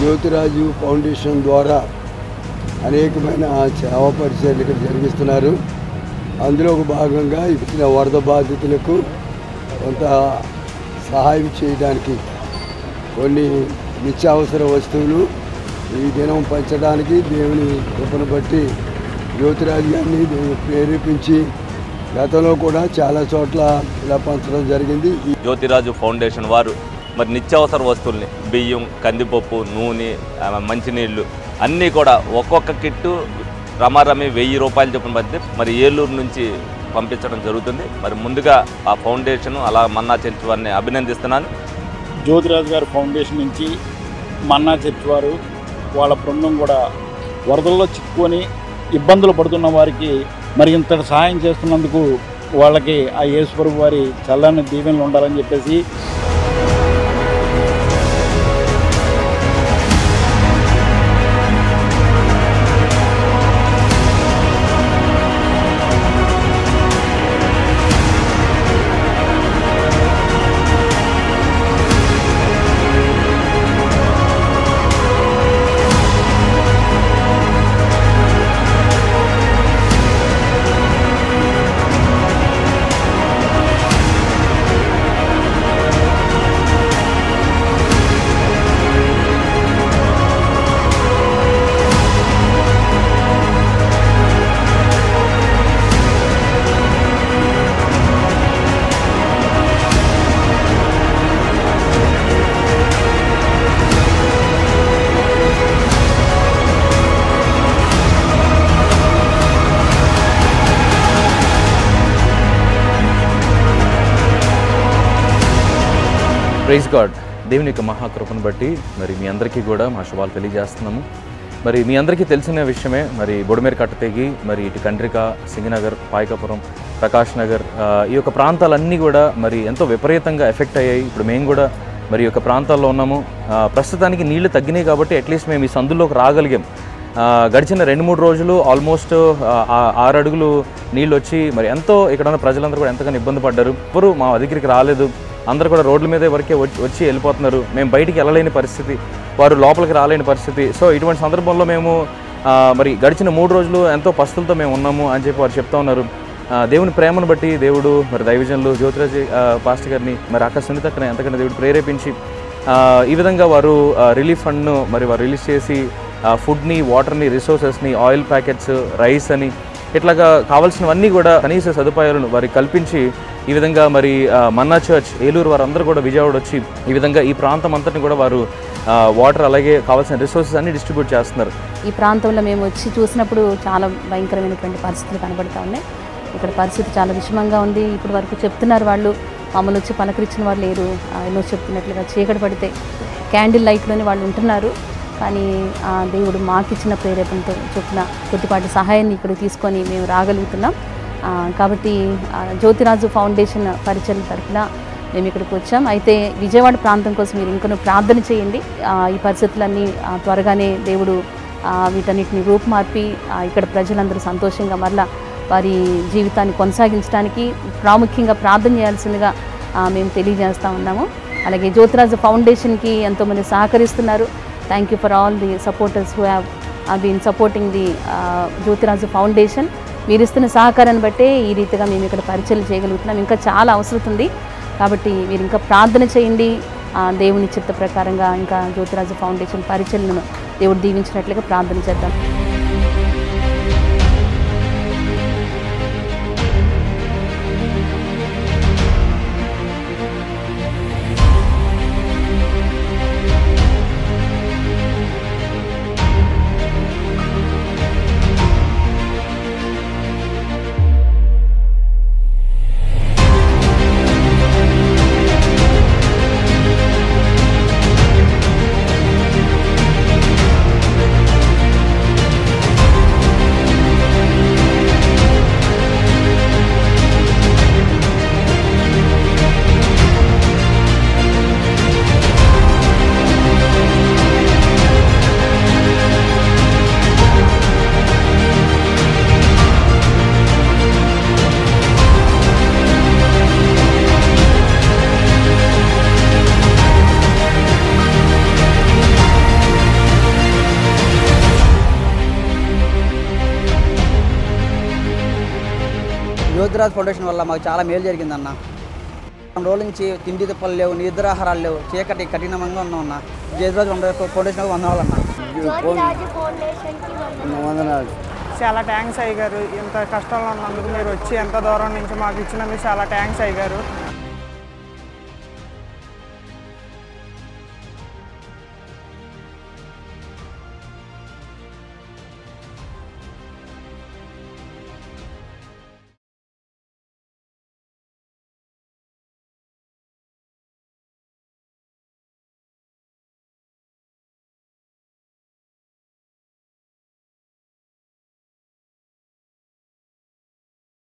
Jyothiraju foundation ద్వారా అనేకమైన సేవా పరిచయాలు ఇక్కడ జరిగిస్తున్నారు అందులో ఒక భాగంగా ఇచ్చిన వరద బాధితులకు కొంత సహాయం చేయడానికి కొన్ని నిత్యావసర వస్తువులు ఈ దినం పంచడానికి దేవుని కృపను బట్టి జ్యోతిరాజు గారిని దేవుడు ప్రేరేపించి గతంలో కూడా చాలా చోట్ల ఇలా పంచడం జరిగింది ఈ జ్యోతిరాజు ఫౌండేషన్ వారు మరి నిత్యావసర వస్తువుల్ని బియ్యం కందిపప్పు నూనె ఆ, మంచినీళ్ళు అన్నీ కూడా ఒక్కొక్క కిట్టు రమారమి వెయ్యి రూపాయలు చొప్పున మధ్య మరి ఏలూరు నుంచి పంపించడం జరుగుతుంది మరి ముందుగా ఆ ఫౌండేషన్ అలా మన్నా చర్చి వారిని అభినందిస్తున్నాను జ్యోతిరాజు గారి ఫౌండేషన్ నుంచి మన్నా చర్చ్ వారు వాళ్ళ బృందం కూడా వరదల్లో చిక్కుకొని ఇబ్బందులు పడుతున్న వారికి మరి ఇంతటి సహాయం చేస్తున్నందుకు వాళ్ళకి ఆ యేసుప్రభు వారి చల్లని దీవెనలు ఉండాలని చెప్పేసి ప్రైజ్ గాడ్ దేవుని యొక్క మహాకృపను బట్టి మరి మీ అందరికీ కూడా మా శుభాలు తెలియజేస్తున్నాము మరి మీ అందరికీ తెలిసిన విషయమే మరి బొడమేరు కట్టతెగి మరి ఇటు కండ్రిక సింగనగర్ పాయకాపురం ప్రకాష్ నగర్ ఆ, ఈ యొక్క ప్రాంతాలన్నీ కూడా మరి ఎంతో విపరీతంగా ఎఫెక్ట్ అయ్యాయి ఇప్పుడు మేము కూడా మరి ఈ యొక్క ప్రాంతాల్లో ఉన్నాము ఆ, ప్రస్తుతానికి నీళ్లు తగ్గినాయి కాబట్టి అట్లీస్ట్ మేము ఈ సందుల్లోకి రాగలిగాం ఆ, గడిచిన రెండు మూడు రోజులు ఆల్మోస్ట్ ఆ, ఆ- ఆరు అడుగులు నీళ్ళు వచ్చి మరి ఎంతో ఇక్కడ ఉన్న ప్రజలందరూ కూడా ఎంతగానో ఇబ్బంది పడ్డారు ఎవరు మా దగ్గరికి రాలేదు అందరూ కూడా రోడ్ల మీదే వరకే వచ్చి వచ్చి వెళ్ళిపోతున్నారు మేము బయటికి వెళ్ళలేని పరిస్థితి వారు లోపలికి రాలేని పరిస్థితి సో ఇటువంటి సందర్భంలో మేము ఆ, మరి గడిచిన మూడు రోజులు ఎంతో పస్తులతో మేము ఉన్నాము అని చెప్పి వారు చెప్తా ఉన్నారు ఆ, దేవుని ప్రేమను బట్టి దేవుడు మరి దైవజనులు జ్యోతిరాజు ఆ, పాస్టర్ గారిని మరి అక్క సునీత అక్కని ఎంతకన్నా దేవుడు ప్రేరేపించి ఆ, ఈ విధంగా వారు ఆ, రిలీఫ్ ఫండ్ను మరి వారు రిలీజ్ చేసి ఆ, ఫుడ్ని వాటర్ని రిసోర్సెస్ని ఆయిల్ ప్యాకెట్స్ రైస్ అని ఇట్లాగా కావాల్సినవన్నీ కూడా కనీస సదుపాయాలను వారికి కల్పించి ఈ విధంగా మరి ఆ, మన్నా చర్చ్ ఏలూరు వారందరూ కూడా విజయవాడ వచ్చి ఈ విధంగా ఈ ప్రాంతం అంతటిని కూడా వారు ఆ, వాటర్ అలాగే కావాల్సిన రిసోర్సెస్ అన్ని డిస్ట్రిబ్యూట్ చేస్తున్నారు ఈ ప్రాంతంలో మేము వచ్చి చూసినప్పుడు చాలా భయంకరమైనటువంటి పరిస్థితులు కనబడతా ఉన్నాయి ఇక్కడ పరిస్థితి చాలా విషమంగా ఉంది ఇప్పటి వరకు చెప్తున్నారు వాళ్ళు మమ్మల్ని వచ్చి పలకరించిన వాళ్ళు లేరు ఆ, ఎన్నో చెప్తున్నట్లుగా చీకటి పడితే క్యాండిల్ లైట్లోనే వాళ్ళు ఉంటున్నారు కానీ ఆ దేవుడు మాకిచ్చిన ప్రేరేపణతో చొప్పున కొద్దిపాటి సహాయాన్ని ఇక్కడ తీసుకొని మేము రాగలుగుతున్నాం ఆ, కాబట్టి ఆ, జ్యోతిరాజు ఫౌండేషన్ పరిచయం తరఫున మేము ఇక్కడికి వచ్చాం అయితే విజయవాడ ప్రాంతం కోసం మీరు ఇంకొన ప్రార్థన చేయండి ఆ, ఈ పరిస్థితులన్నీ ఆ, త్వరగానే దేవుడు ఆ, వీటన్నిటిని రూపుమార్పి ఆ, ఇక్కడ ప్రజలందరూ సంతోషంగా మరలా వారి జీవితాన్ని కొనసాగించడానికి ప్రాముఖ్యంగా ప్రార్థన చేయాల్సిందిగా ఆ, మేము తెలియజేస్తా ఉన్నాము అలాగే జ్యోతిరాజు ఫౌండేషన్కి ఎంతోమంది సహకరిస్తున్నారు thank you for all the supporters who have been supporting the Jyothiraju foundation మీరు ఇస్తున్న సహకారాన్ని బట్టే ఈ రీతిగా మేము ఇక్కడ పరిచయం చేయగలుగుతున్నాం ఇంకా చాలా అవసరం ఉంది కాబట్టి మీరు ఇంకా ప్రార్థన చేయండి ఆ, దేవుని చిత్త ప్రకారంగా ఇంకా జ్యోతిరాజు ఫౌండేషన్ పరిచయలను దేవుడు దీవించినట్లుగా ప్రార్థన చేద్దాం యోగిరాజ్ ఫౌండేషన్ వల్ల మాకు చాలా మేలు జరిగిందన్న రెండు రోజుల నుంచి తిండి తిప్పలు లేవు నిద్రాహారాలు లేవు చీకటి కఠినంగా ఉన్నాం అన్న జయరాజ్ ఫౌండేషన్ వందనాలన్న వందనాలు చాలా థ్యాంక్స్ అయ్యారు ఇంత కష్టంలో ఉన్నందుకు మీరు వచ్చి ఎంత దూరం నుంచి మాకు ఇచ్చినందుకు చాలా థ్యాంక్స్ అయ్యారు